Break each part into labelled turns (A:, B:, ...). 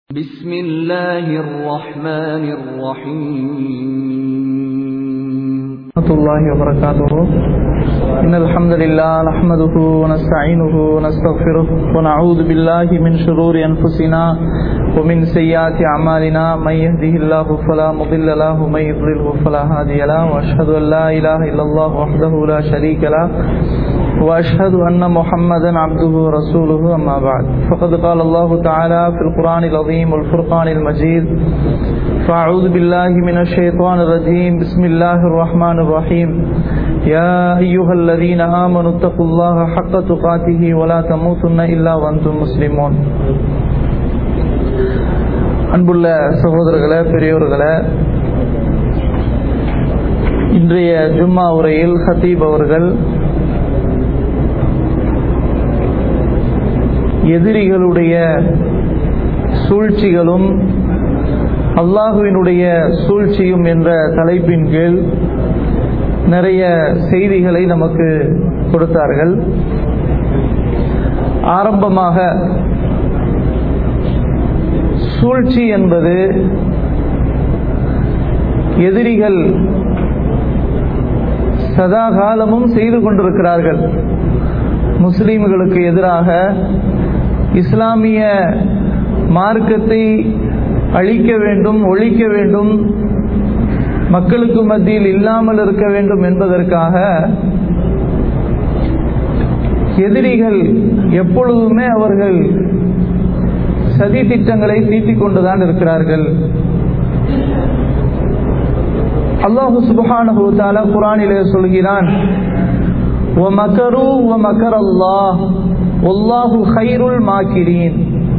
A: بسم الله الرحمن الرحيم
B: ورحمة الله وبركاته إن الحمد لله نحمده ونستعينه ونستغفره ونعوذ بالله من شرور أنفسنا ومن سيئات أعمالنا من يهده الله فلا مضل له ومن يضلله فلا هادي له وأشهد أن لا إله إلا الله وحده لا شريك له وأشهد أن محمدا عبده ورسوله أما بعد فقد قال الله تعالى في القرآن العظيم والفرقان المجيد فأعوذ بالله من الشيطان الرجيم بسم الله الرحمن الرحيم يا أيها الذين آمنوا اتقوا الله حق تقاته ولا تموتن إلا وأنتم مسلمون அன்புள்ள சகோதரர்களே பெரியோர்களே இன்றைய ஜும்மா உரையில் ஹத்தீப் அவர்கள் எதிரிகளுடைய சூழ்ச்சிகளும் அல்லாஹுவினுடைய சூழ்ச்சியும் என்ற தலைப்பின் கீழ் நிறைய செய்திகளை நமக்கு கொடுத்தார்கள் ஆரம்பமாக சூழ்ச்சி என்பது எதிரிகள் சதா காலமும் செய்து கொண்டிருக்கிறார்கள் முஸ்லிம்களுக்கு எதிராக இஸ்லாமிய மார்க்கத்தை அழிக்க வேண்டும் ஒழிக்க வேண்டும் மக்களுக்கு மத்தியில் இல்லாமல் இருக்க வேண்டும் என்பதற்காக எதிரிகள் எப்பொழுதுமே அவர்கள் சதி திட்டங்களை தீட்டிக் கொண்டுதான் இருக்கிறார்கள் அல்லாஹு சுபஹானஹு தஆலா குர்ஆனிலே சொல்கிறான் وَمَكَرُوا وَمَكَرَ اللَّهُ وَاللَّهُ خَيْرُ الْمَاكِرِينَ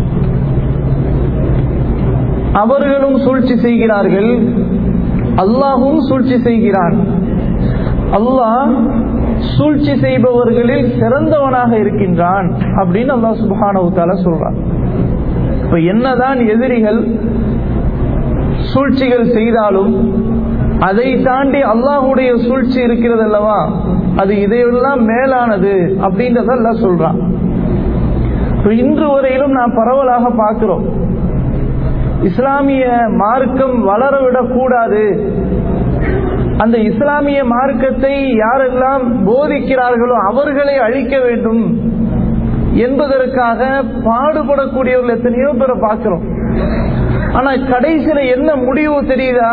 B: அவர்களும் சூழ்ச்சி செய்கிறார்கள் அல்லாஹும் சூழ்ச்சி செய்கிறான் அல்லாஹ் சூழ்ச்சி செய்பவர்களில் சிறந்தவனாக இருக்கின்றான் அப்படின்னு அல்லாஹ் சுபஹானஹு தஆலா சொல்றான் இப்ப என்னதான் எதிரிகள் சூழ்ச்சிகள் செய்தாலும் அதை தாண்டி அல்லாஹுடைய சூழ்ச்சி இருக்கிறது அல்லவா அது இதையெல்லாம் மேலானது அப்படின்றத எல்லாம் சொல்றான் இன்று வரையிலும் நான் பரவலாக பார்க்கிறோம் இஸ்லாமிய மார்க்கம் வளரவிடக் கூடாது அந்த இஸ்லாமிய மார்க்கத்தை யாரெல்லாம் போதிக்கிறார்களோ அவர்களை அழிக்க வேண்டும் என்பதற்காக பாடுபடக்கூடியவர்கள் எத்தனையோ பேரை பார்க்கிறோம் ஆனா கடைசியில என்ன முடிவு தெரியுதா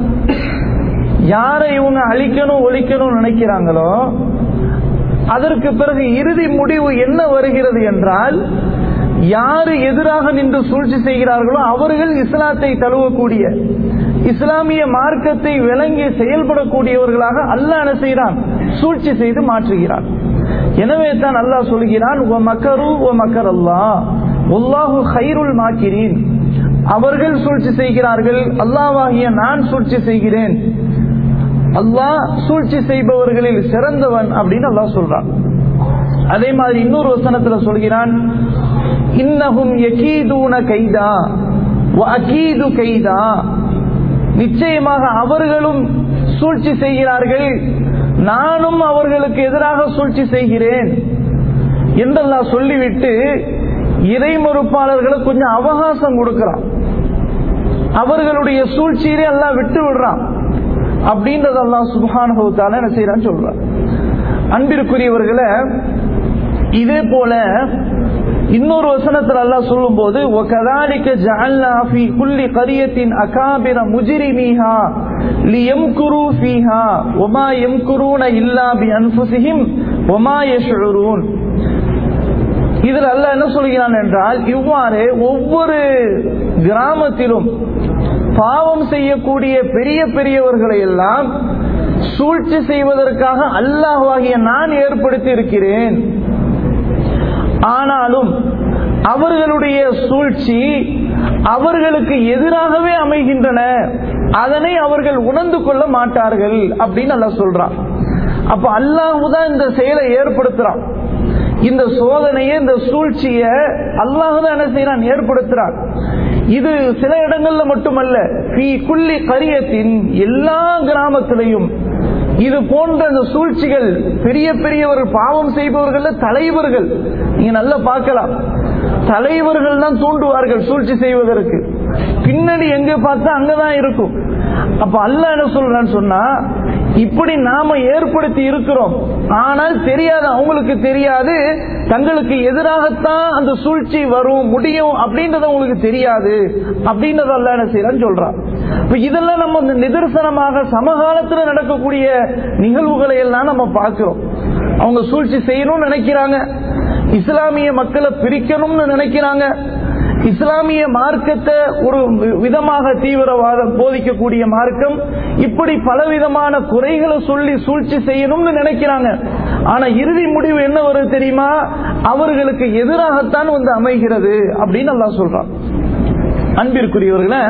B: யாரை இவங்க அழிக்கணும் ஒழிக்கணும் நினைக்கிறாங்களோ அதற்கு பிறகு இறுதி முடிவு என்ன வருகிறது என்றால் யாரு எதிராக நின்று சூழ்ச்சி செய்கிறார்களோ அவர்கள் இஸ்லாத்தை தழுவக்கூடிய இஸ்லாமிய மார்க்கத்தை விளங்கி செயல்படக்கூடியவர்களாக அல்ல என்ன செய்கிறான் சூழ்ச்சி செய்து மாற்றுகிறான் எனவே தான் அல்லாஹ் சொல்கிறான் ஓ மக்கரு ஓ மக்கர் அல்லா ஒல்லாஹு ஹைருல் மாக்கிறீன் அவர்கள் சூழ்ச்சி செய்கிறார்கள் அல்லாவாகிய நான் சூழ்ச்சி செய்கிறேன் அல்லாஹ் சூழ்ச்சி செய்பவர்களில் சிறந்தவன் அப்படின்னு அல்லாஹ் சொல்றான் அதே மாதிரி இன்னொரு வசனத்துல சொல்கிறான் இன்னஹும் யகீதூன கைதா அகீது கைதா நிச்சயமாக அவர்களும் சூழ்ச்சி செய்கிறார்கள் நானும் அவர்களுக்கு எதிராக சூழ்ச்சி செய்கிறேன் என்றெல்லாம் சொல்லிவிட்டு இறை மறுப்பாளர்களுக்கு கொஞ்சம் அவகாசம் கொடுக்கிறான் அவர்களுடைய சூழ்ச்சியிலே எல்லாம் விட்டு விடுறான் அப்படின்றதெல்லாம் சுபானுபவத்தால என்ன செய்யறான்னு சொல்றான் அன்பிற்குரியவர்களை இதே போல இன்னொரு வசனத்தில் அல்லாஹ் சொல்லும் போது وَكَذَلِكَ جَعَلْنَا فِي كُلِّ قَرْيَةٍ أَكَابِرَ مُجْرِمِيهَا لِيَمْكُرُوا فِيهَا وَمَا يَمْكُرُونَ إِلَّا بِأَنفُسِهِمْ وَمَا يَشْعُرُونَ இதில் அல்ல என்ன சொல்கிறான் என்றால் இவ்வாறு ஒவ்வொரு கிராமத்திலும் பாவம் செய்யக்கூடிய பெரிய பெரியவர்களை எல்லாம் சூழ்ச்சி செய்வதற்காக அல்லாஹாகிய நான் ஏற்படுத்தி இருக்கிறேன் ஆனாலும் அவர்களுடைய சூழ்ச்சி அவர்களுக்கு எதிராகவே அமைகின்றன அதனை அவர்கள் உணர்ந்து கொள்ள மாட்டார்கள் அப்படின்னு அல்ல சொல்றான் அப்ப அல்லாஹுதான் இந்த செயலை ஏற்படுத்துறான் இந்த சோதனையை இந்த சூழ்ச்சிய அல்லாஹுதான் என்ன செய்யறான் ஏற்படுத்துறான் இது சில இடங்கள்ல மட்டுமல்ல குள்ளி கரியத்தின் எல்லா கிராமத்திலையும் இது போன்ற அந்த சூழ்ச்சிகள் பெரிய பெரியவர்கள் பாவம் செய்பவர்கள் தலைவர்கள் நீங்க நல்லா பார்க்கலாம் தலைவர்கள் தான் தூண்டுவார்கள் சூழ்ச்சி செய்வதற்கு பின்னணி எங்க பார்த்தா அங்கதான் இருக்கும் அப்ப அல்ல என்ன சொல்றான்னு சொன்னா இப்படி நாம ஏற்படுத்தி இருக்கிறோம் ஆனால் தெரியாது அவங்களுக்கு தெரியாது தங்களுக்கு எதிராகத்தான் அந்த சூழ்ச்சி வரும் முடியும் அப்படின்றது அவங்களுக்கு தெரியாது அப்படின்றத அல்ல என்ன செய்யறான்னு சொல்றான் இப்ப இதெல்லாம் நம்ம நிதர்சனமாக சமகாலத்துல நடக்கக்கூடிய நிகழ்வுகளை எல்லாம் நம்ம பார்க்கிறோம் அவங்க சூழ்ச்சி செய்யணும்னு நினைக்கிறாங்க இஸ்லாமிய மக்களை பிரிக்கணும்னு நினைக்கிறாங்க இஸ்லாமிய மார்க்கத்தை ஒரு விதமாக தீவிரவாதம் போதிக்கக்கூடிய மார்க்கம் இப்படி பலவிதமான குறைகளை சொல்லி சூழ்ச்சி செய்யணும்னு நினைக்கிறாங்க ஆனா இறுதி முடிவு என்ன வருது தெரியுமா அவர்களுக்கு எதிராகத்தான் வந்து அமைகிறது அப்படின்னு நல்லா சொல்றான் அன்பிற்குரியவர்களை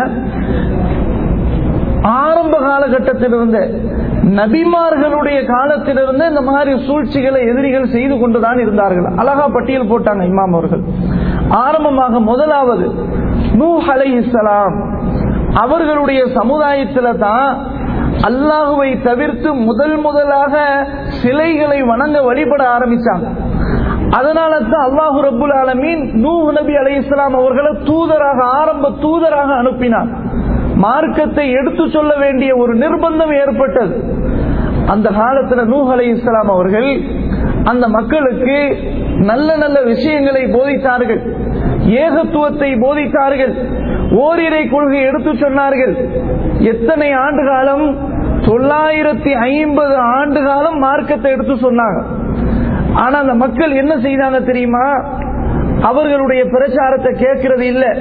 B: ஆரம்ப காலகட்டத்திலிருந்து நபிமார்களுடைய காலத்திலிருந்து இந்த மாதிரி சூழ்ச்சிகளை எதிரிகள் செய்து கொண்டுதான் இருந்தார்கள் அழகா பட்டியல் போட்டாங்க இமாம் அவர்கள் ஆரம்பமாக முதலாவது நூ அலை இஸ்லாம் அவர்களுடைய சமுதாயத்தில தான் அல்லாஹுவை தவிர்த்து முதல் முதலாக சிலைகளை வணங்க வழிபட ஆரம்பிச்சாங்க அதனால தான் அல்லாஹு ரபுல் ஆலமீன் நூ நபி அலை இஸ்லாம் அவர்களை தூதராக ஆரம்ப தூதராக அனுப்பினார் மார்க்கத்தை எடுத்து சொல்ல வேண்டிய ஒரு நிர்பந்தம் ஏற்பட்டது அந்த காலத்துல நூஹ் அலை இஸ்லாம் அவர்கள் அந்த மக்களுக்கு நல்ல நல்ல விஷயங்களை போதித்தார்கள் ஏகத்துவத்தை போதித்தார்கள் ஓரிரை கொள்கை எடுத்து சொன்னார்கள் எத்தனை ஆண்டு காலம் தொள்ளாயிரத்தி ஐம்பது ஆண்டு காலம் மார்க்கத்தை எடுத்து சொன்னாங்க ஆனா அந்த மக்கள் என்ன செய்தாங்க தெரியுமா அவர்களுடைய பிரச்சாரத்தை கேட்கறது இல்லை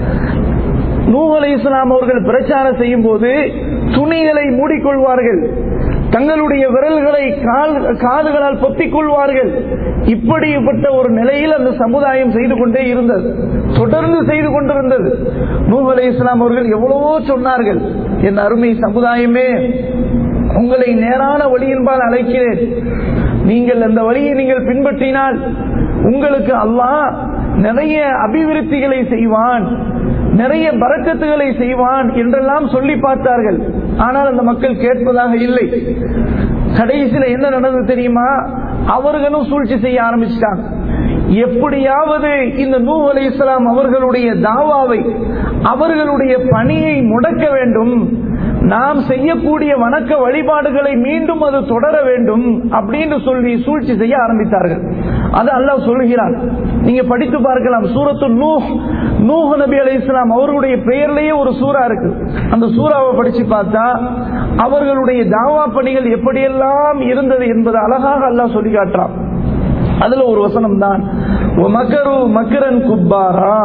B: நூஹ் அலை இஸ்லாம் அவர்கள் பிரச்சாரம் செய்யும் போது துணிகளை மூடிக்கொள்வார்கள் தங்களுடைய விரல்களை காதுகளால் பொத்திக் கொள்வார்கள் இப்படிப்பட்ட ஒரு நிலையில் அந்த சமுதாயம் செய்து கொண்டே இருந்தது தொடர்ந்து செய்து கொண்டிருந்தது நூஹ் அலை இஸ்லாம் அவர்கள் எவ்வளவோ சொன்னார்கள் என் அருமை சமுதாயமே உங்களை நேரான வழியின்பால் அழைக்கிறேன் நீங்கள் அந்த வழியை நீங்கள் பின்பற்றினால் உங்களுக்கு அல்லாஹ் நிறைய அபிவிருத்திகளை செய்வான் நிறைய பறக்கத்துகளை செய்வான் என்றெல்லாம் சொல்லி பார்த்தார்கள் ஆனால் அந்த மக்கள் கேட்பதாக இல்லை கடைசியில என்ன நடந்தது தெரியுமா அவர்களும் சூழ்ச்சி செய்ய ஆரம்பிச்சிட்டாங்க எப்படியாவது இந்த நூ அலை இஸ்லாம் அவர்களுடைய தாவாவை அவர்களுடைய பணியை முடக்க வேண்டும் நாம் செய்யக்கூடிய வணக்க வழிபாடுகளை மீண்டும் அது தொடர வேண்டும் அப்படின்னு சொல்லி சூழ்ச்சி செய்ய ஆரம்பித்தார்கள் அது அல்லாஹ் சொல்லுகிறான் நீங்க படித்து பார்க்கலாம் சூரத்து நூஹ் நூஹ் நபி அலி இஸ்லாம் அவர்களுடைய பெயர்லயே ஒரு சூறா இருக்கு அந்த சூறாவை படிச்சு பார்த்தா அவர்களுடைய தாவா பணிகள் எப்படியெல்லாம் இருந்தது என்பது அழகாக அல்லாஹ் சொல்லி காட்டுறான் அதுல ஒரு வசனம் தான் மக்கரு மக்கரன் குப்பாரா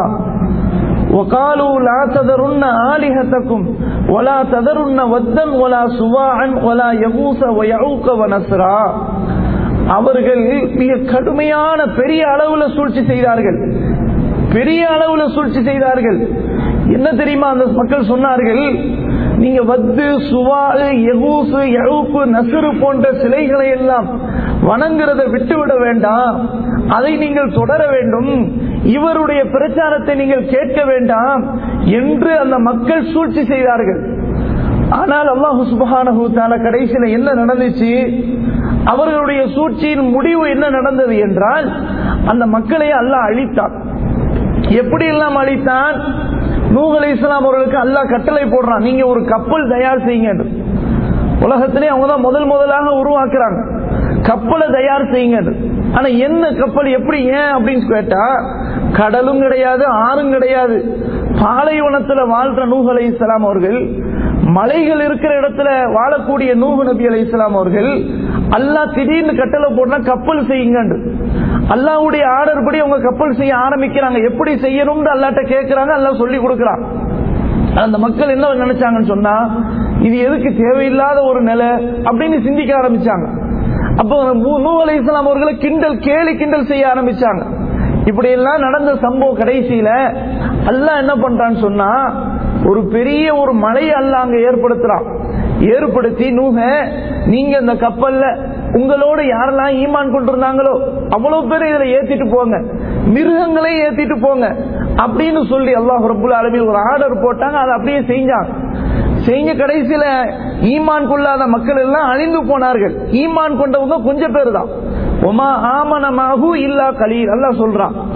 B: وقالوا لا تذرن آلهتكم ولا تذرن ودا ولا سواعا ولا يغوث ويعوق ونسرا அவர்கள் மிக கடுமையான பெரிய அளவுல சூழ்ச்சி செய்தார்கள் பெரிய அளவுல சூழ்ச்சி செய்தார்கள் என்ன தெரியுமா அந்த மக்கள் சொன்னார்கள் நீங்க வத்து சுவாறு எகூசு எழூப்பு நசுறு போன்ற சிலைகளை எல்லாம் வணங்குறதை விட்டுவிட வேண்டாம் அதை நீங்கள் தொடர வேண்டும் இவருடைய பிரச்சாரத்தை நீங்கள் கேட்க வேண்டாம் என்று அந்த மக்கள் சூழ்ச்சி செய்தார்கள் ஆனால் அல்லாஹு சுபஹானஹு தால கடைசியில என்ன நடந்துச்சு அவர்களுடைய சூழ்ச்சியின் முடிவு என்ன நடந்தது என்றால் அந்த மக்களை அல்லாஹ் அழித்தான் எப்படி எல்லாம் அழித்தான் நூஹ் அலி இஸ்லாம் அவர்களுக்கு அல்லாஹ் கட்டளை போடுறான் நீங்க ஒரு கப்பல் தயார் செய்யுங்க உலகத்திலே அவங்க தான் முதல் முதலாக உருவாக்குறாங்க கப்பலை தயார் செய்யுங்க ஆனா என்ன கப்பல் எப்படி ஏன் அப்படின்னு கேட்டா கடலும் கிடையாது ஆறும் கிடையாது பாலைவனத்துல வாழ்ற நூஹ் அலை இஸ்லாம் அவர்கள் மலைகள் இருக்கிற இடத்துல வாழக்கூடிய நூஹு நபி அலை இஸ்லாம் அவர்கள் அல்லா திடீர்னு கட்டளை போட்டா கப்பல் செய்யுங்க அல்லாவுடைய ஆர்டர் படி அவங்க கப்பல் செய்ய ஆரம்பிக்கிறாங்க எப்படி செய்யணும்னு அல்லாட்ட கேட்கிறாங்க அல்லா சொல்லி கொடுக்கிறான் அந்த மக்கள் என்ன நினைச்சாங்கன்னு சொன்னா இது எதுக்கு தேவையில்லாத ஒரு நிலை அப்படின்னு சிந்திக்க ஆரம்பிச்சாங்க அப்போ நூ அலை இஸ்லாம் அவர்களை கிண்டல் கேலி கிண்டல் செய்ய ஆரம்பிச்சாங்க இப்படி எல்லாம் நடந்த சம்பவம் கடைசியில அல்லா என்ன பண்றான்னு சொன்னா ஒரு பெரிய ஒரு மலையை அல்ல அங்க ஏற்படுத்துறான் ஏற்படுத்தி நூக நீங்க இந்த கப்பல்ல உங்களோட யாரெல்லாம் ஈமான் கொண்டிருந்தாங்களோ அவ்வளவு பேர் இதுல ஏத்திட்டு போங்க மிருகங்களே ஏத்திட்டு போங்க அப்படின்னு சொல்லி அல்லாஹ் ரபுல் அலமி ஒரு ஆர்டர் போட்டாங்க அதை அப்படியே செஞ்சாங்க செஞ்ச கடைசியில ஈமான் கொள்ளாத மக்கள் எல்லாம் அழிந்து போனார்கள் ஈமான் கொண்டவங்க கொஞ்சம் பேர் தான் ஒமா ஆமனமாகு இல்லா கலீர் அல்லா சொல்றான்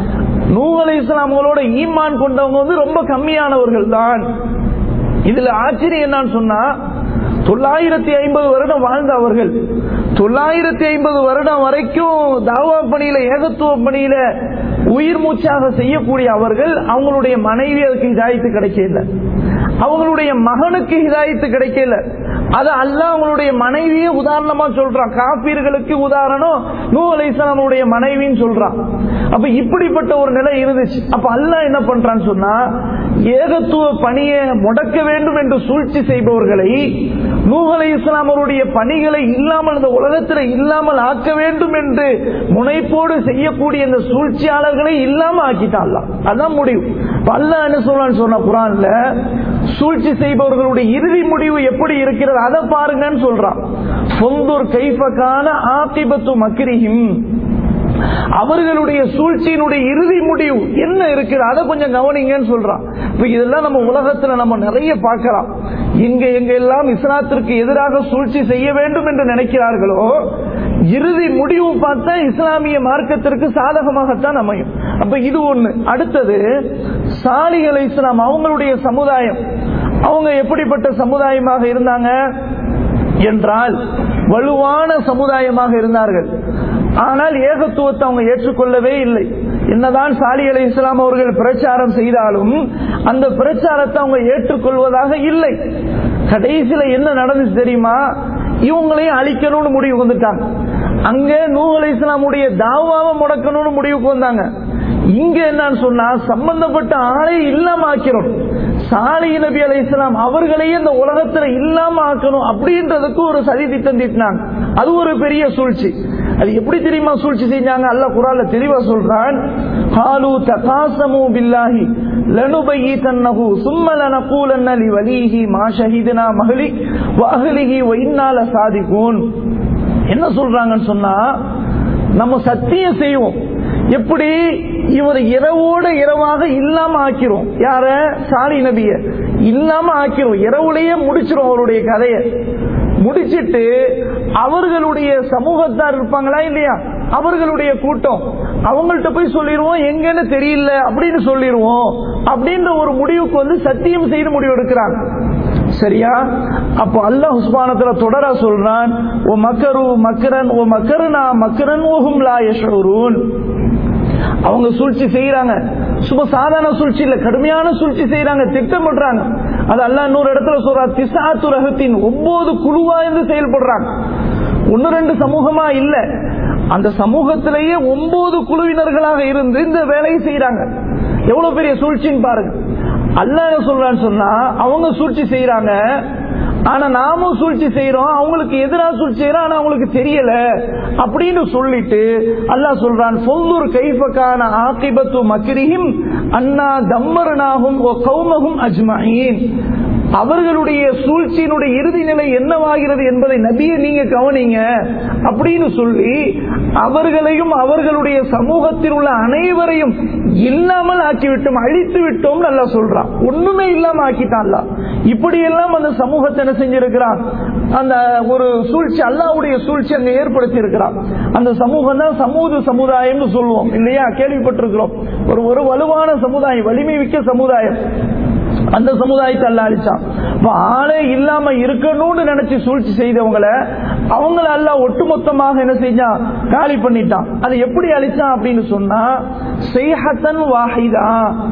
B: நூஹ் அலை இஸ்லாமங்களோட ஈமான் கொண்டவங்க வந்து ரொம்ப கம்மியானவர்கள் தான் இதுல ஆச்சரியம் என்னன்னு சொன்னா தொள்ளாயிரத்தி ஐம்பது வருடம் வாழ்ந்த அவர்கள் தொள்ளாயிரத்தி ஐம்பது வருடம் வரைக்கும் தாவா பணியில ஏகத்துவ பணியில உயிர் மூச்சாக செய்யக்கூடிய அவர்கள் அவங்களுடைய மனைவி அதுக்கு இதாயத்து கிடைக்கல அவங்களுடைய மகனுக்கு ஹிதாயத்து கிடைக்கல அது அல்ல அவங்களுடைய மனைவியே உதாரணமா சொல்றான் காப்பீர்களுக்கு உதாரணம் நூ அலைசலாமுடைய மனைவின்னு சொல்றான் அப்ப இப்படிப்பட்ட ஒரு நிலை இருந்துச்சு அப்ப அல்லாஹ் என்ன பண்றான்னு சொன்னா ஏகத்துவ பணியை முடக்க வேண்டும் என்று சூழ்ச்சி செய்பவர்களை நூஹ் அலை இஸ்லாம் அவருடைய பணிகளை இல்லாமல் இந்த உலகத்தில் இல்லாமல் ஆக்க வேண்டும் என்று முனைப்போடு செய்யக்கூடிய இந்த சூழ்ச்சியாளர்களை இல்லாம ஆக்கிட்டான் அதான் முடிவு அல்லாஹ் என்ன சொல்றான்னு சொன்ன குரான்ல சூழ்ச்சி செய்பவர்களுடைய இறுதி முடிவு எப்படி இருக்கிறது அதை பாருங்கன்னு சொல்றான் சொந்தூர் கைஃபக்கான ஆத்திபத்து மக்கிரிஹிம் அவர்களுடைய சூழ்ச்சியினுடைய இறுதி முடிவு என்ன இருக்குது அதை கொஞ்சம் கவனிங்கன்னு சொல்றான் இப்ப இதெல்லாம் நம்ம உலகத்துல நம்ம நிறைய பார்க்கலாம் எங்க எங்க எல்லாம் இஸ்லாத்திற்கு எதிராக சூழ்ச்சி செய்ய வேண்டும் என்று நினைக்கிறார்களோ இறுதி முடிவு பார்த்தா இஸ்லாமிய மார்க்கத்திற்கு சாதகமாகத்தான் அமையும் அப்ப இது ஒண்ணு அடுத்தது சாலிகள் இஸ்லாம் அவங்களுடைய சமுதாயம் அவங்க எப்படிப்பட்ட சமுதாயமாக இருந்தாங்க என்றால் வலுவான சமுதாயமாக இருந்தார்கள் ஆனால் ஏகத்துவத்தை அவங்க ஏற்றுக்கொள்ளவே இல்லை என்னதான் சாலி அலி இஸ்லாம் அவர்கள் பிரச்சாரம் செய்தாலும் அந்த பிரச்சாரத்தை அவங்க ஏற்றுக்கொள்வதாக இல்லை கடைசியில என்ன நடந்துச்சு தெரியுமா இவங்களையும் அழிக்கணும்னு முடிவு வந்துட்டாங்க அங்க நூ அலி இஸ்லாமுடைய தாவாவை முடக்கணும்னு முடிவுக்கு வந்தாங்க இங்க என்னன்னு சொன்னா சம்பந்தப்பட்ட ஆளை இல்லாம ஆக்கிறோம் சாலி நபி அலை இஸ்லாம் அவர்களையே இந்த உலகத்துல இல்லாம ஆக்கணும் அப்படின்றதுக்கு ஒரு சதி திட்டம் தீட்டினாங்க அது ஒரு பெரிய சூழ்ச்சி அது எப்படி தெரியுமா சூழ்ச்சி செஞ்சாங்க அல்ல குரால தெளிவா சொல்றான் ஹாலு தகாசமு பில்லாஹி லனுபையிதன்னஹு சும்ம லனகூலன்ன லிவலிஹி மா ஷஹிதுனா மஹ்லி வ அஹ்லிஹி வ இன்னா லசாதிகூன் என்ன சொல்றாங்கன்னு சொன்னா நம்ம சத்தியம் செய்வோம் எப்படி இவர் இரவோட இரவாக இல்லாம ஆக்கிறோம் யார சாலி நபிய இல்லாம ஆக்கிறோம் இரவுலயே முடிச்சிரும் அவருடைய கதையை முடிச்சிட்டு அவர்களுடைய சமூகத்தார் இருப்பாங்களா இல்லையா அவர்களுடைய கூட்டம் அவங்கள்ட்ட போய் சொல்லிடுவோம் எங்கன்னு தெரியல அப்படின்னு சொல்லிடுவோம் அப்படின்ற ஒரு முடிவுக்கு வந்து சத்தியம் செய்து முடிவு எடுக்கிறாங்க சரியா அப்போ அல்லாஹ் உஸ்மானத்துல தொடர சொல்றான் ஓ மக்கரு மக்கரன் ஓ மக்கரனா மக்கரன் ஓஹும் லா யஷூரூன் அவங்க சூழ்ச்சி செய்யறாங்க சும்மா சாதாரண சூழ்ச்சி இல்ல கடுமையான சூழ்ச்சி செய்யறாங்க திட்டமிடுறாங்க அது அல்ல இன்னொரு இடத்துல சொல்றா திசாத்து ரகத்தின் ஒன்பது குழுவா இருந்து செயல்படுறாங்க ஒன்னு ரெண்டு சமூகமா இல்ல அந்த சமூகத்திலேயே ஒன்பது குழுவினர்களாக இருந்து இந்த வேலையை செய்யறாங்க எவ்வளவு பெரிய சூழ்ச்சின்னு பாருங்க அல்லாஹ் சொல்றான்னு சொன்னா அவங்க சூழ்ச்சி செய்யறாங்க ஆனா நாமும் சூழ்ச்சி செய்யறோம் அவங்களுக்கு எதிராக சூழ்ச்சி செய்யறோம் ஆனா அவங்களுக்கு தெரியல அப்படின்னு சொல்லிட்டு அல்லாஹ் சொல்றான் சொந்தூர் கைஃபக்கான ஆக்கிபத்து மக்கிரிஹிம் அண்ணா தம்மரனாகும் கௌமகும் அஜ்மாயின் அவர்களுடைய சூழ்ச்சியினுடைய இறுதி நிலை என்னவாகிறது என்பதை நபியை நீங்க கவனிங்க அப்படின்னு சொல்லி அவர்களையும் அவர்களுடைய சமூகத்தில் உள்ள அனைவரையும் இல்லாமல் ஆக்கிவிட்டோம் அழித்து விட்டோம் நல்லா சொல்றான் ஒண்ணுமே இல்லாம ஆக்கிட்டான்ல இப்படி எல்லாம் அந்த சமூகத்தை என்ன செஞ்சிருக்கிறான் அந்த ஒரு சூழ்ச்சி அல்லாவுடைய சூழ்ச்சி அங்க ஏற்படுத்தி இருக்கிறான் அந்த சமூகம் தான் சமூக சமுதாயம்னு சொல்லுவோம் இல்லையா கேள்விப்பட்டிருக்கிறோம் ஒரு ஒரு வலுவான சமுதாயம் வலிமை மிக்க சமுதாயம் அந்த சமுதாயத்தை அல்ல அழிச்சான் ஆளே இல்லாம இருக்கணும்னு நினைச்சு சூழ்ச்சி செய்தவங்கள அவங்கள அல்ல ஒட்டுமொத்தமாக என்ன செஞ்சான் காலி பண்ணிட்டான் அது எப்படி அழிச்சான் அப்படின்னு சொன்னா செய்ஹத்தன் வாஹிதா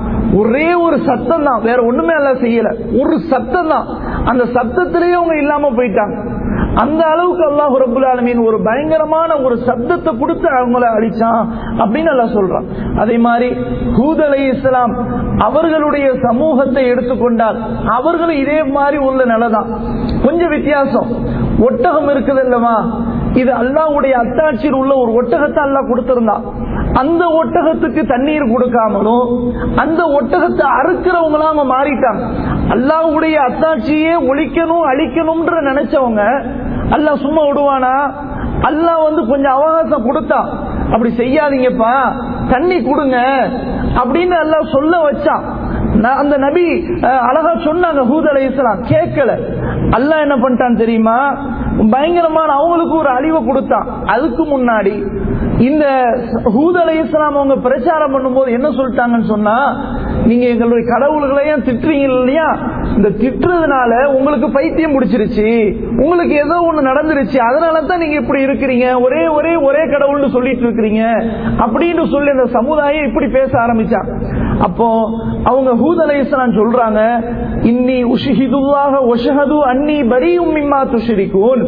B: ஒரே ஒரு சத்தம் தான் வேற ஒண்ணுமே அல்ல செய்யல ஒரு சத்தம் தான் அந்த சத்தத்திலேயே அவங்க இல்லாம போயிட்டாங்க அந்த அளவுக்கு அல்லாஹ் ரபுல் ஆலமீன் ஒரு பயங்கரமான ஒரு சப்தத்தை கொடுத்து அவங்கள அழிச்சான் அப்படின்னு எல்லாம் சொல்றான் அதே மாதிரி ஹூத் அலை இஸ்லாம் அவர்களுடைய சமூகத்தை எடுத்துக்கொண்டால் அவர்களும் இதே மாதிரி உள்ள நிலைதான் கொஞ்சம் வித்தியாசம் ஒட்டகம் இருக்குது அல்லவா இது அல்லாவுடைய அத்தாட்சியில் உள்ள ஒரு ஒட்டகத்தை அல்லாஹ் கொடுத்திருந்தான் அந்த ஒட்டகத்துக்கு தண்ணீர் கொடுக்காமலும் அந்த ஒட்டகத்தை அறுக்கிறவங்களா அவங்க மாறிட்டாங்க அல்லாவுடைய அத்தாட்சியே ஒழிக்கணும் அழிக்கணும்ன்ற நினைச்சவங்க அல்லாஹ் சும்மா விடுவானா அல்லாஹ் வந்து கொஞ்சம் அவகாசம் கொடுத்தா அப்படி செய்யாதீங்கப்பா தண்ணி கொடுங்க அப்படின்னு அல்லாஹ் சொல்ல வச்சான் அந்த நபி அழகா சொன்னாங்க ஹூத் அலை இஸ்லாம் கேட்கல அல்லா என்ன பண்ணிட்டான் தெரியுமா பயங்கரமான அவங்களுக்கு ஒரு அழிவை கொடுத்தான் அதுக்கு முன்னாடி இந்த ஹூத் அலை இஸ்லாம் அவங்க பிரச்சாரம் பண்ணும்போது என்ன சொல்லிட்டாங்கன்னு சொன்னா நீங்க எங்களுடைய கடவுள்களையும் திட்டுறீங்க இல்லையா இந்த திட்டுறதுனால உங்களுக்கு பைத்தியம் முடிச்சிருச்சு உங்களுக்கு ஏதோ ஒண்ணு நடந்துருச்சு அதனால தான் நீங்க இப்படி இருக்கிறீங்க ஒரே ஒரே ஒரே கடவுள்னு சொல்லிட்டு இருக்கிறீங்க அப்படின்னு சொல்லி அந்த சமுதாயம் இப்படி பேச ஆரம்பிச்சாங்க அப்போ அவங்க ஹூத் அலை இஸ்லாம் சொல்றாங்க இன்னி உஷிஹிதுல்லாக ஒஷஹது அன்னி பரியும் மிம்மா துஷிரிக்கூன்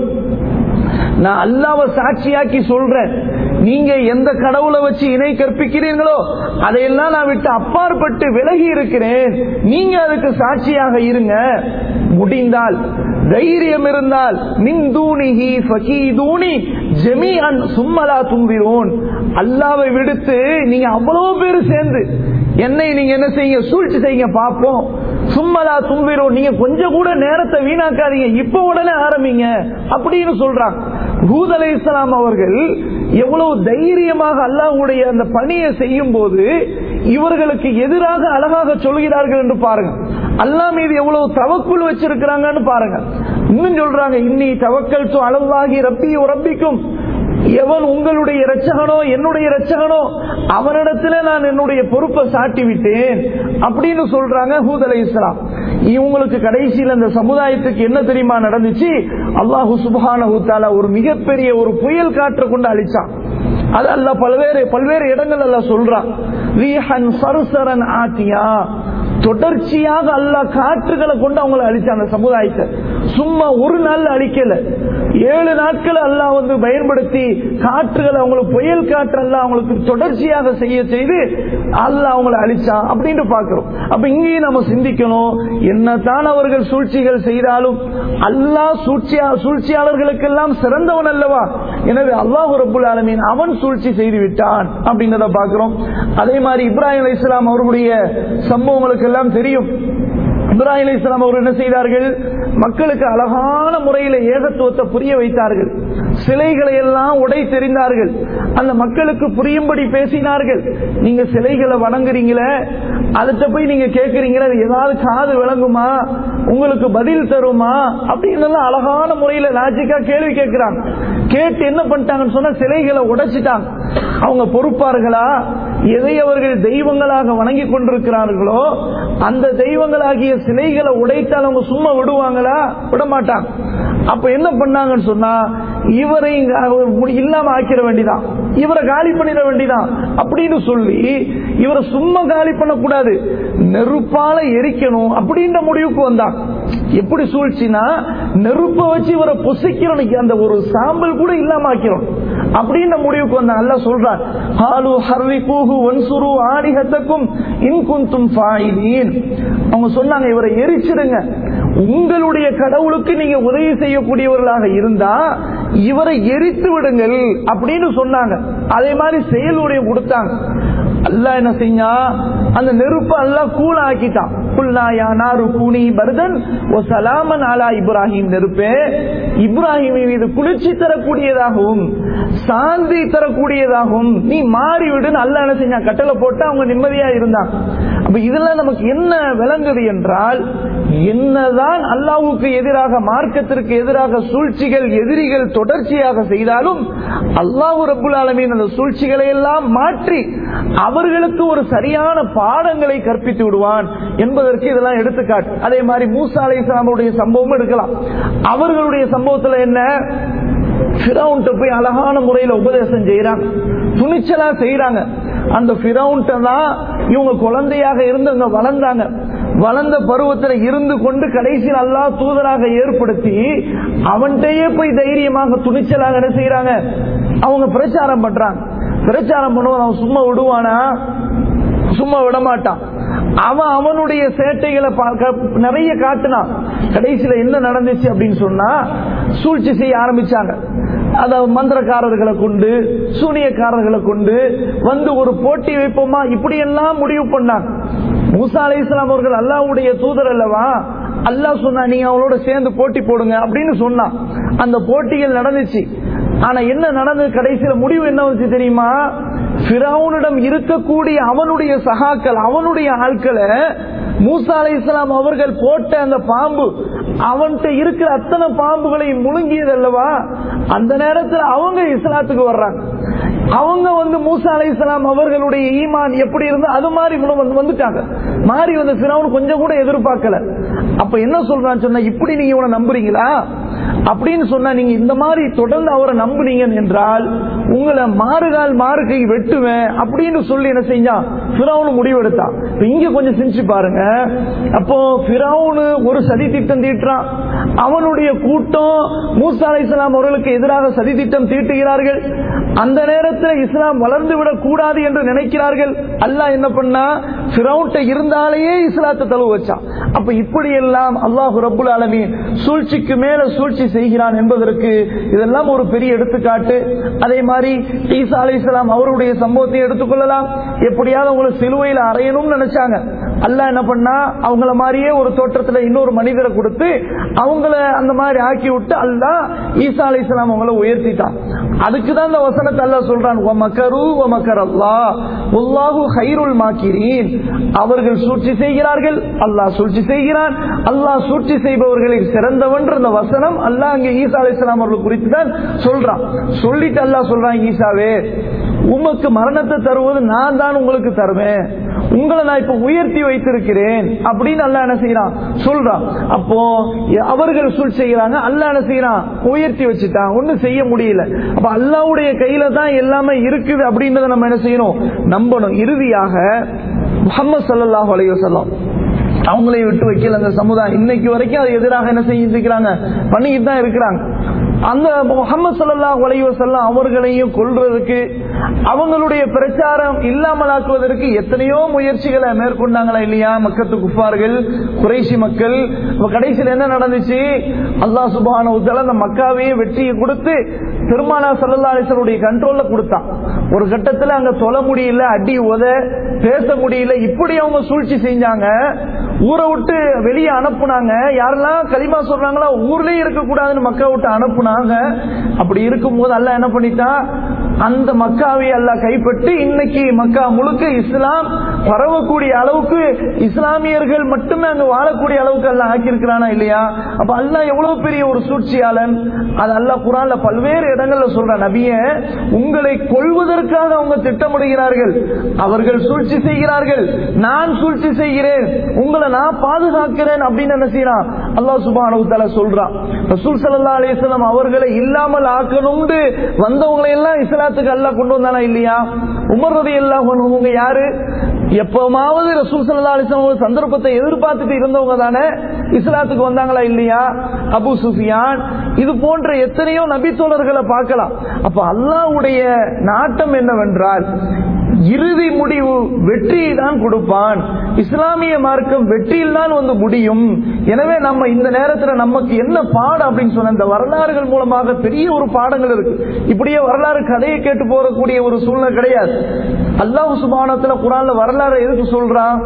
B: நான் அல்லாவ சாட்சியாக்கி சொல்றேன் நீங்க எந்த கடவுளை வச்சு இணை கற்பிக்கிறீர்களோ அதையெல்லாம் நான் விட்டு அப்பாற்பட்டு விலகி இருக்கிறேன் நீங்க அதுக்கு சாட்சியாக இருங்க முடிந்தால் தைரியம் இருந்தால் மின் தூணிஹி ஃபகீதூனி ஜமீஅன் சும்மலா தும்பிரோன் அல்லாவை விடுத்து நீங்க அவ்வளவு பேர் சேர்ந்து என்னை நீங்க என்ன செய்யுங்க சூழ்ச்சி செய்யுங்க பார்ப்போம் சும்மலா தும்பிரோன் நீங்க கொஞ்சம் கூட நேரத்தை வீணாக்காதீங்க இப்ப உடனே ஆரம்பிங்க அப்படின்னு சொல்றாங்க ஹூத் அலை இஸ்லாம் அவர்கள் எவ்வளவு தைரியமாக அல்லாஹ்வுடைய அந்த பணியை செய்யும் போது இவர்களுக்கு எதிராக அழகாக சொல்கிறார்கள் என்று பாருங்க அல்லாஹ் மீது எவ்வளவு தவக்குள் வச்சிருக்கிறாங்கன்னு பாருங்க இன்னும் சொல்றாங்க இன்னி தவக்கல் அளவாகி ரப்பி ரப்பிக்கும் எவன் உங்களுடைய இரட்சகனோ என்னுடைய இரட்சகனோ அவனிடத்துல நான் என்னுடைய பொறுப்பை சாட்டி விட்டேன் அப்படின்னு சொல்றாங்க ஹூத் அலை இஸ்லாம் இவங்களுக்கு கடைசியில் அந்த சமுதாயத்துக்கு என்ன தெரியுமா நடந்துச்சு அல்லாஹு சுபான ஒரு மிகப்பெரிய ஒரு புயல் காற்றை கொண்டு அழிச்சான் அது அல்ல பல்வேறு பல்வேறு இடங்கள் அல்ல சொல்றான் ரீஹன் சருசரன் ஆத்தியா தொடர்ச்சியாக அல்ல காற்றுகளை கொண்டு அவங்களை அழிச்ச அந்த சமுதாயத்தை சும்மா ஒரு நாள் அழிக்கல ஏழு நாட்கள் அல்லாஹ் வந்து பயன்படுத்தி காற்றுகளை அவங்களுக்கு புயல் காற்று அல்ல அவங்களுக்கு தொடர்ச்சியாக செய்ய செய்து அல்லாஹ் அவங்களை அழிச்சான் அப்படின்னு பாக்குறோம் அப்ப இங்கேயும் நம்ம சிந்திக்கணும் என்னதான் அவர்கள் சூழ்ச்சிகள் செய்தாலும் அல்லாஹ் சூழ்ச்சியா சூழ்ச்சியாளர்களுக்கெல்லாம் சிறந்தவன் அல்லவா எனவே அல்லாஹ் ரபுல் ஆலமீன் அவன் சூழ்ச்சி செய்து விட்டான் அப்படின்றத பாக்குறோம் அதே மாதிரி இப்ராஹிம் அலி இஸ்லாம் அவர்களுடைய சம்பவங்களுக்கு எல்லாம் தெரியும் இப்ராஹிம் அலி இஸ்லாம் அவர்கள் என்ன செய்தார்கள் மக்களுக்கு அழகான முறையில் ஏகத்துவத்தை புரிய வைத்தார்கள் சிலைகளை எல்லாம் உடை தெரிந்தார்கள் அந்த மக்களுக்கு புரியும்படி பேசினார்கள் நீங்க சிலைகளை வணங்குறீங்களே அதுட்ட போய் நீங்க கேட்கறீங்களே அது ஏதாவது காது விளங்குமா உங்களுக்கு பதில் தருமா அப்படின்னு எல்லாம் அழகான முறையில லாஜிக்கா கேள்வி கேட்கிறாங்க கேட்டு என்ன பண்ணிட்டாங்கன்னு சொன்னா சிலைகளை உடைச்சிட்டாங்க அவங்க பொறுப்பார்களா எதை அவர்கள் தெய்வங்களாக வணங்கி கொண்டிருக்கிறார்களோ அந்த தெய்வங்களாகிய சிலைகளை உடைத்தால் அவங்க சும்மா விடுவாங்களா விட மாட்டாங்க அப்ப என்ன பண்ணாங்கன்னு சொன்னா இவரை இங்க இல்லாம ஆக்கிட வேண்டிதான் இவரை காலி பண்ணிட வேண்டிதான் அப்படின்னு சொல்லி இவரை சும்மா காலி பண்ணக்கூடாது நெருப்பால எரிக்கணும் அப்படின்ற முடிவுக்கு வந்தாங்க எப்படி சூழ்ச்சினா நெருப்ப வச்சு இவரை பொசிக்கிறோம் அந்த ஒரு சாம்பல் கூட இல்லாம ஆக்கிறோம் அப்படின்ற முடிவுக்கு வந்தாங்க அல்ல சொல்றான் ஹாலு ஹர்வி கூகு ஒன்சுரு ஆடிகத்தக்கும் இன்குந்தும் ஃபாயிலீன் அவங்க சொன்னாங்க இவரை எரிச்சிடுங்க உங்களுடைய கடவுளுக்கு நீங்க உதவி செய்யக்கூடியவர்களாக இருந்தா இவரை எரித்து விடுங்கள் அப்படின்னு சொன்னாங்க அதே மாதிரி செயலுடைய கொடுத்தாங்க அல்ல என்ன செஞ்சா அந்த நெருப்பை அல்ல கூல ஆக்கிட்டான் இப்ராஹிம் நெருப்பே இப்ராஹிம் மீது குளிர்ச்சி தரக்கூடியதாகவும் சாந்தி தரக்கூடியதாகவும் நீ மாறிவிடுன்னு அல்ல என்ன செஞ்சா கட்டளை போட்டு அவங்க நிம்மதியா இருந்தாங்க அப்ப இதுல நமக்கு என்ன விளங்குது என்றால் என்னதான் அல்லாவுக்கு எதிராக மார்க்கத்திற்கு எதிராக சூழ்ச்சிகள் எதிரிகள் தொடர்ச்சியாக செய்தாலும் அல்லாஹு ரபுல் ஆலமீன் அந்த சூழ்ச்சிகளை எல்லாம் மாற்றி அவர்களுக்கு ஒரு சரியான பாடங்களை கற்பித்து விடுவான் என்பதற்கு இதெல்லாம் எடுத்துக்காட்டு அதே மாதிரி மூசா அலை இஸ்லாமுடைய சம்பவம் எடுக்கலாம் அவர்களுடைய சம்பவத்துல என்ன பிறவுன்ட்ட போய் அழகான முறையில உபதேசம் செய்யறாங்க துணிச்சலா செய்யறாங்க அந்த பிறவுன்ட்ட தான் இவங்க குழந்தையாக இருந்து அங்க வளர்ந்தாங்க வளர்ந்த பருவத்தில் இருந்து கொண்டு கடைசியில் அல்லா தூதராக ஏற்படுத்தி அவன்கிட்டயே போய் தைரியமாக துணிச்சலாக என்ன செய்யறாங்க அவங்க பிரச்சாரம் பண்றாங்க பிரச்சாரம் பண்ணுவோம் அவன் சும்மா விடுவானா சும்மா விட மாட்டான் அவன் அவனுடைய சேட்டைகளை நிறைய காட்டினான் கடைசியில என்ன நடந்துச்சு அப்படின்னு சொன்னா சூழ்ச்சி செய்ய ஆரம்பிச்சாங்க அத மந்திரக்காரர்களை கொண்டு சூனியக்காரர்களை கொண்டு வந்து ஒரு போட்டி வைப்போமா இப்படி எல்லாம் முடிவு பண்ணாங்க மூசா அலி இஸ்லாம் அவர்கள் அல்லாவுடைய தூதர் அல்லவா அல்லாஹ் சொன்னா நீங்க அவளோட சேர்ந்து போட்டி போடுங்க அப்படின்னு சொன்னான் அந்த போட்டிகள் நடந்துச்சு ஆனா என்ன நடந்தது கடைசியில முடிவு என்ன வந்துச்சு தெரியுமா பிறவுனிடம் இருக்கக்கூடிய அவனுடைய சகாக்கள் அவனுடைய ஆட்களை மூசா அலை இஸ்லாம் அவர்கள் போட்ட அந்த பாம்பு அவன்கிட்ட இருக்கிற அத்தனை பாம்புகளை முழுங்கியது அல்லவா அந்த நேரத்தில் அவங்க இஸ்லாத்துக்கு வர்றாங்க அவங்க வந்து மூசா அலைஹிஸ்ஸலாம் அவர்களுடைய ஈமான் எப்படி இருந்து அது மாதிரி இவனும் வந்து வந்துட்டாங்க மாறி வந்த பிறவன் கொஞ்சம் கூட எதிர்பார்க்கல அப்ப என்ன சொல்றான்னு சொன்னா இப்படி நீங்க இவனை நம்புறீங்களா அப்படின்னு சொன்னா நீங்க இந்த மாதிரி தொடர்ந்து அவரை நம்புனீங்க என்றால் உங்களை மாறுகால் மாறுகை வெட்டுவேன் அப்படின்னு சொல்லி என்ன செஞ்சான் பிறவுனு முடிவெடுத்தான் இப்ப இங்க கொஞ்சம் சிந்திச்சு பாருங்க அப்போ பிறவுனு ஒரு சதி திட்டம் தீட்டுறான் அவனுடைய கூட்டம் மூசா அலைஹிஸ்ஸலாம் அவர்களுக்கு எதிராக சதி திட்டம் தீட்டுகிறார்கள் அந்த நேரத்தில் இஸ்லாம் வளர்ந்து விடக் கூடாது என்று நினைக்கிறார்கள் அல்லாஹ் என்ன பண்ணா பிறவுட்ட இருந்தாலேயே இஸ்லாத்தை தழுவ வச்சான் அப்ப இப்படி எல்லாம் அல்லாஹு ரப்புல் ஆலமீன் சூழ்ச்சிக்கு மேல சூழ்ச்சி செய்கிறான் என்பதற்கு இதெல்லாம் ஒரு பெரிய எடுத்துக்காட்டு அதே மாதிரி ஈசா அலைஹிஸ்ஸலாம் அவருடைய சம்பவத்தை எடுத்துக்கொள்ளலாம் எப்படியாவது அவங்களை சிலுவையில் அறையணும்னு நினைச்சாங்க அல்லாஹ் என்ன பண்ணா அவங்கள மாதிரியே ஒரு தோற்றத்துல இன்னொரு மனிதரை கொடுத்து அவங்கள அந்த மாதிரி ஆக்கி விட்டு அல்லாஹ் ஈசா அலைஹிஸ்ஸலாம் அவங்கள உயர்த்திட்டான் அதுக்கு தான் இந்த வசனத்தை அல்லாஹ் சொல்றான் "வ மக்கரு வ மக்கர் அல்லாஹ் வல்லாஹு கைருல் மாக்கிரீன் அவர்கள் சூழ்ச்சி செய்கிறார்கள் அல்லாஹ் சூழ்ச்சி செய்கிறான் அல்லாஹ் சூழ்ச்சி செய்பவர்களில் சிறந்தவன் இந்த வசனம் அல்லாஹ் அங்கே ஈசா அலைஹிஸ்ஸலாம் அவர்கள் குறித்து தான் சொல்றான் சொல்லிட்டு அல்லாஹ் சொல்றான் ஈசாவே உமக்கு மரணத்தை தருவது நான் தான் உங்களுக்கு தருவேன் உங்களை நான் இப்ப உயர்த்தி வைத்திருக்கிறேன் அப்படின்னு அல்ல என்ன செய்யறான் சொல்றான் அப்போ அவர்கள் சூழ் செய்யறாங்க அல்ல என்ன செய்யறான் உயர்த்தி வச்சுட்டான் ஒண்ணும் செய்ய முடியல அப்ப அல்லாவுடைய கையில தான் எல்லாமே இருக்குது அப்படின்றத நம்ம என்ன செய்யணும் நம்பணும் இறுதியாக முகமது சல்லாஹ் அலைவசல்லாம் அவங்களை விட்டு வைக்கல அந்த சமுதாயம் இன்னைக்கு வரைக்கும் அது எதிராக என்ன செஞ்சுக்கிறாங்க பண்ணிக்கிட்டு தான் இருக்கிறாங்க அந்த முகமது சல்லாஹ் அலைவசல்லாம் அவர்களையும் கொள்றதுக்கு அவங்களுடைய பிரச்சாரம் இல்லாமலாக்குவதற்கு எத்தனையோ முயற்சிகளை மேற்கொண்டாங்களா இல்லையா மக்கத்து குப்பார்கள் குறைசி மக்கள் அப்ப கடைசியில் என்ன நடந்துச்சு அல்லாஹ் சுபான அந்த மக்காவையே வெற்றியை கொடுத்து பெருமானா சல்லா அலிசனுடைய கண்ட்ரோல்ல கொடுத்தான் ஒரு கட்டத்தில் அங்க தொல முடியல அடி உத பேச முடியல இப்படி அவங்க சூழ்ச்சி செஞ்சாங்க ஊரை விட்டு வெளியே அனுப்புனாங்க யாரெல்லாம் களிமா சொல்றாங்களோ ஊர்லயே இருக்கக்கூடாதுன்னு மக்கா விட்டு அனுப்புனாங்க அப்படி இருக்கும்போது அல்ல என்ன பண்ணிட்டான் அந்த மக்காவை அல்ல கைப்பற்றி இன்னைக்கு மக்கா முழுக்க இஸ்லாம் பரவக்கூடிய அளவுக்கு இஸ்லாமியர்கள் மட்டுமே அங்க வாழக்கூடிய அளவுக்கு அல்ல ஆக்கியிருக்கிறானா இல்லையா அப்ப அல்ல எவ்வளவு பெரிய ஒரு சூழ்ச்சியாளன் அது அல்ல குரான்ல பல்வேறு இடங்கள்ல சொல்ற நபிய உங்களை கொள்வதற்காக அவங்க திட்டமிடுகிறார்கள் அவர்கள் சூழ்ச்சி செய்கிறார்கள் நான் சூழ்ச்சி செய்கிறேன் உங்களை நான் பாதுகாக்கிறேன் அப்படின்னு என்ன செய்யறான் அல்லாஹ் சுபான சொல்றான் ரசூல் சல்லா அலிஸ்லாம் அவர்களை இல்லாமல் ஆக்கணும்னு வந்தவங்களை எல்லாம் இஸ்லாத்துக்கு அல்லாஹ் கொண்டு வந்தானா இல்லையா உமர் ரதி எல்லாம் உங்க யாரு எப்பமாவது ரசூல் சல்லா அலிஸ்லாம் ஒரு சந்தர்ப்பத்தை எதிர்பார்த்துட்டு இருந்தவங்க தானே இஸ்லாத்துக்கு வந்தாங்களா இல்லையா அபு சுஃபியான் இது போன்ற எத்தனையோ நபித்தோழர்களை பார்க்கலாம் அப்ப அல்லாவுடைய நாட்டம் என்னவென்றால் இறுதி முடிவு வெற்றியை தான் கொடுப்பான் இஸ்லாமிய மார்க்கம் வெற்றியில் தான் வந்து முடியும் எனவே நம்ம இந்த நேரத்தில் நமக்கு என்ன பாடம் அப்படின்னு சொன்ன இந்த வரலாறுகள் மூலமாக பெரிய ஒரு பாடங்கள் இருக்கு இப்படியே வரலாறு கதையை கேட்டு போறக்கூடிய ஒரு சூழ்நிலை கிடையாது அல்லாஹ் சுபானத்துல குரான்ல வரலாறு எதுக்கு சொல்றான்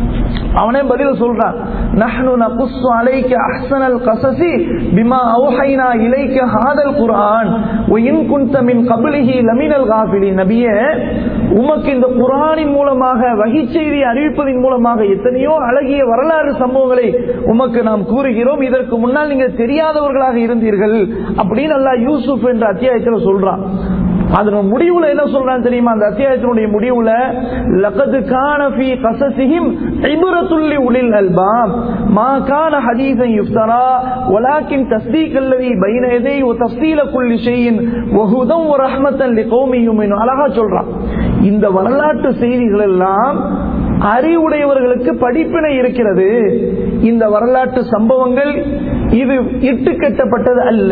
B: அவனே பதில் சொல்றான் நஹ்னு நகுஸ்ஸு அலைக அஹ்ஸனல் கஸஸி பிமா அவ்ஹைனா இலைக ஹாதல் குர்ஆன் வ இன் குன்த மின் கப்லிஹி லமினல் காஃபிலின் நபியே உமக்கு இந்த குர்ஆனின் மூலமாக வகை செய்தி அறிவிப்பதின் மூலமாக எத்தனையோ அழகிய வரலாறு சம்பவங்களை உமக்கு நாம் கூறுகிறோம் இதற்கு முன்னால் நீங்க தெரியாதவர்களாக இருந்தீர்கள் அப்படின்னு அல்லாஹ் யூசுப் என்ற அத்தியாயத்தில் சொல்றான் அதன் முடிவுல என்ன சொல்றான் தெரியுமா அந்த அத்தியாயத்தினுடைய முடிவுல லகது கான ஃபீ கஸஸிஹிம் இப்ரத்துல் உலில் அல்பாம் மா கான ஹதீஸன் யுஃப்தரா வலாக்கின் தஸ்தீக் அல்லதி பைன யதை வ தஃசீல குல்லி ஷைஇன் வ ஹுதன் வ ரஹ்மத்தன் லிகௌமி யுமினூன் அழகா சொல்றான் இந்த வரலாற்று செய்திகள் எல்லாம் அறிவுடையவர்களுக்கு படிப்பினை இருக்கிறது இந்த வரலாற்று சம்பவங்கள் இது இட்டு கட்டப்பட்டது அல்ல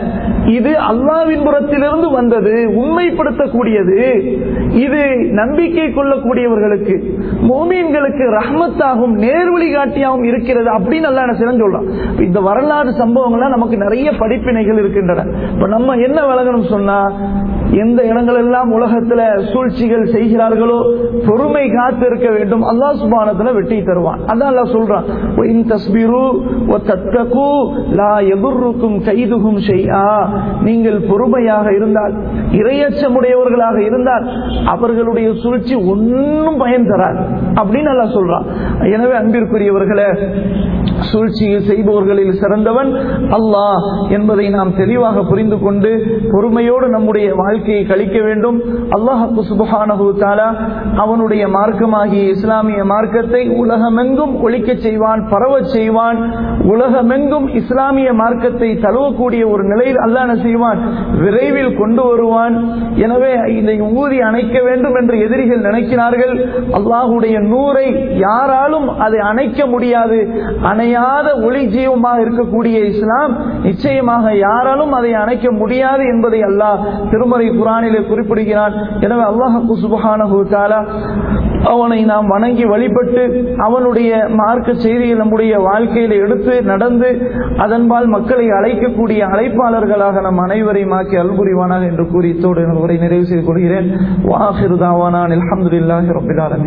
B: இது அல்லாவின் புறத்திலிருந்து வந்தது உண்மைப்படுத்தக்கூடியது இது நம்பிக்கை கொள்ளக்கூடியவர்களுக்கு மோமீன்களுக்கு ரஹ்மத்தாகவும் நேர்வழி காட்டியாகவும் இருக்கிறது அப்படின்னு அல்ல என்ன செய்யணும் சொல்றான் இந்த வரலாறு சம்பவங்கள்லாம் நமக்கு நிறைய படிப்பினைகள் இருக்கின்றன இப்ப நம்ம என்ன விளங்கணும் சொன்னா எந்த இடங்கள் எல்லாம் உலகத்துல சூழ்ச்சிகள் செய்கிறார்களோ பொறுமை காத்து இருக்க வேண்டும் அல்லாஹ் சுபானத்துல வெட்டி தருவான் அதான் அல்லாஹ் சொல்றான் "வஇன் தஸ்பிரு வதத்தகு லா யதுர்ருக்கும் கைதுஹும் ஷைஆ." நீங்கள் பொறுமையாக இருந்தால் இரையச்சமுடையவர்களாக இருந்தால் அவர்களுடைய சூழ்ச்சி ஒன்றும் பயன் தராது அப்படின்னு அல்லாஹ் சொல்றான் எனவே அன்பிற்குரியவர்களே சூழ்ச்சியில் செய்பவர்களில் சிறந்தவன் அல்லாஹ் என்பதை நாம் தெளிவாக புரிந்து கொண்டு பொறுமையோடு நம்முடைய வாழ்க்கை வாழ்க்கையை கழிக்க வேண்டும் அல்லாஹு சுபஹானஹு தாலா அவனுடைய மார்க்கமாகிய இஸ்லாமிய மார்க்கத்தை உலகமெங்கும் ஒழிக்க செய்வான் பரவச் செய்வான் உலகமெங்கும் இஸ்லாமிய மார்க்கத்தை தழுவக்கூடிய ஒரு நிலையில் அல்லாஹ் என்ன செய்வான் விரைவில் கொண்டு வருவான் எனவே இதை ஊதி அணைக்க வேண்டும் என்று எதிரிகள் நினைக்கிறார்கள் அல்லாஹுடைய நூரை யாராலும் அதை அணைக்க முடியாது அணையாத ஒளி ஜீவமாக இருக்கக்கூடிய இஸ்லாம் நிச்சயமாக யாராலும் அதை அணைக்க முடியாது என்பதை அல்லாஹ் திருமறை குரானிலே குறிப்பிடுகிறான் எனவே அல்லாஹு சுபஹானஹு தஆலா அவனை நாம் வணங்கி வழிபட்டு அவனுடைய மார்க்க செய்தியை நம்முடைய வாழ்க்கையில எடுத்து நடந்து அதன்பால் மக்களை அழைக்கக்கூடிய அழைப்பாளர்களாக நம் அனைவரையும் ஆக்கி அல்புரிவானாக என்று கூறி இத்தோடு உரை நிறைவு செய்து கொள்கிறேன் வாஹிருதாவானான் அல்ஹம்துலில்லாஹி ரப்பில் ஆலமீன்